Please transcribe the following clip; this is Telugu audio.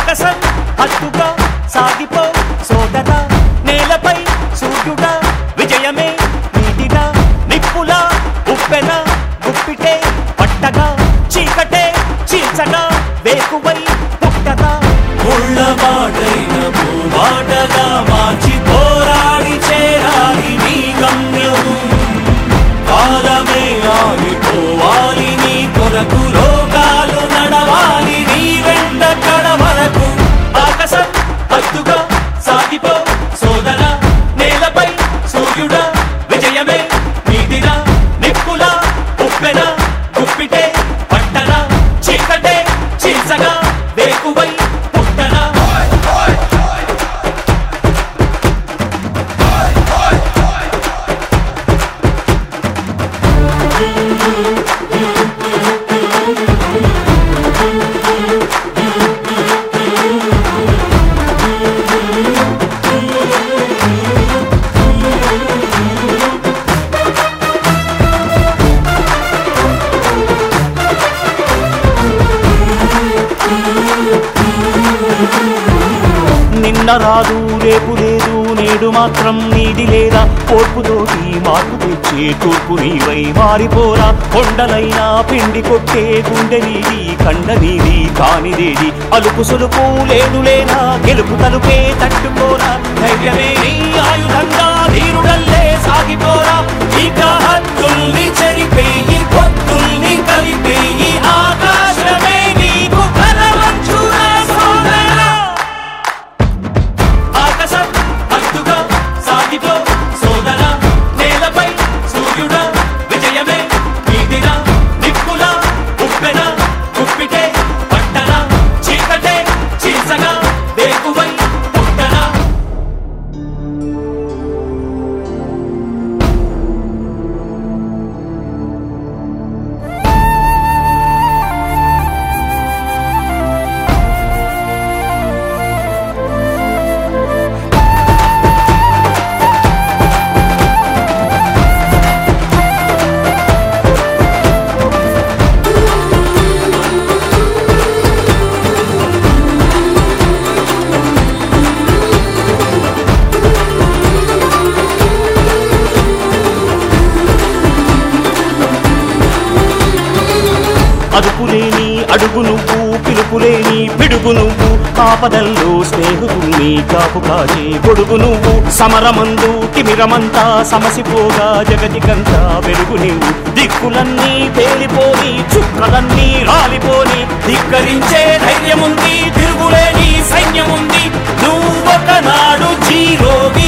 ఆకాశం హత్తుగా సాగిపో సోదర నేలపై సూర్యుడా విజయమే నీటిగా నిప్పులా ఉప్పెన గుప్పిటే పట్టగా చీకటే చీల్చగా వేకువై పుట్టగా ముళ్ళబాటైన భూబాటగా మార్చి పోరాడి చేరాలి నీ గమ్యం కాలమే ఆగిపోవాలి నీ కొరకు లోకాలు నడవాలి నీ వెంట కడ వరకు ఆకాశం హత్తుగా సాగిపో సోదర నేలపై సూర్యుడా విజయమే నీటిరా నిప్పులా ఉప్పెన గుప్పిటే పట్టన చీకటే చీల్చగా వేకువై పుట్టనా నిన్న రాదు రేపు లేదు నేడు మాత్రం నీది లేదా ఓర్పుతోటి మార్పు తెచ్చే తూర్పు నీవై మారిపోరా కొండలైనా పిండి కొట్టే గుండె నీది కండ నీది కానిదేది అలుపు సులుపు లేదు లేనా గెలుపు తలుపే తట్టుకోరా ధైర్యమే నీ ఆయుధంగా ధీరుడల్లే సాగిపోరా ఇక హద్దుల్ని చెరిపేయి పొత్తుల్ని కలిపేయి ఆకాశమే నీకు కలవంచురా సోదరా ఆకాశం హద్దుగా సాగిపో సోదర నేలపై సూర్యుడా విజయమే వీధిరా నిప్పులా ఉప్పెన గుప్పిటే పట్టణ చీకటే చీల్చగా వేకువై పుట్టనా అదుపులేని అడుగు నువ్వు పిలుపులేని పిడుగు నువ్వు ఆపదల్లో స్నేహితుల్ని కాపు కాచే గొడుగు నువ్వు సమరమందు తిమిరమంతా సమసిపోగా జగతికంతా వెలుగు నీవు దిక్కులన్నీ పేలిపోని చుక్కలన్నీ రాలిపోని ధిక్కరించే ధైర్యముంది తిరుగులేని సైన్యముంది నువ్వొకనాడు జీరోగి